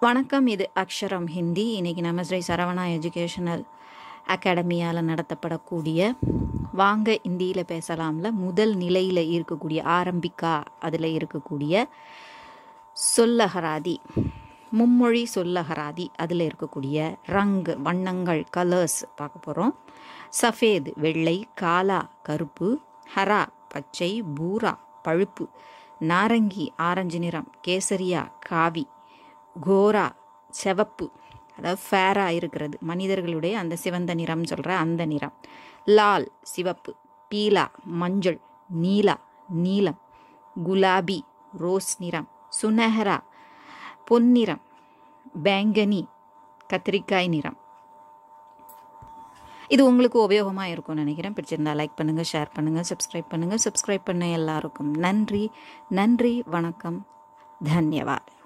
வணக்கம் இது அக்ஷரம் ஹிந்தி இன்னைக்கு நம்ம ஸ்ரீ சரவணா எஜுகேஷனல் அகாடமியால் நடத்தப்படக்கூடிய வாங்க இந்தியில் பேசலாம்ல முதல் நிலையில் இருக்கக்கூடிய ஆரம்பிக்கா அதில் இருக்கக்கூடிய சொல்லகராதி மும்மொழி சொல்லகராதி அதில் இருக்கக்கூடிய ரங்கு வண்ணங்கள் கலர்ஸ் பார்க்க போகிறோம் சஃபேத் வெள்ளை காலா கருப்பு ஹரா பச்சை பூரா பழுப்பு நாரங்கி ஆரஞ்சு நிறம் கேசரியா காவி கோரா செவப்பு அதாவது ஃபேராக இருக்கிறது மனிதர்களுடைய அந்த சிவந்த நிறம் சொல்கிற அந்த நிறம் லால் சிவப்பு பீலா மஞ்சள் நீலா நீலம் குலாபி ரோஸ் நிறம் சுனஹரா பொன்னிறம் பேங்கனி கத்திரிக்காய் நிறம் இது உங்களுக்கு உபயோகமாக இருக்கும்னு நினைக்கிறேன் பிடிச்சிருந்தா லைக் பண்ணுங்கள் ஷேர் பண்ணுங்கள் சப்ஸ்கிரைப் பண்ணுங்கள் சப்ஸ்கிரைப் பண்ண எல்லாருக்கும் நன்றி நன்றி வணக்கம் தன்யவாத்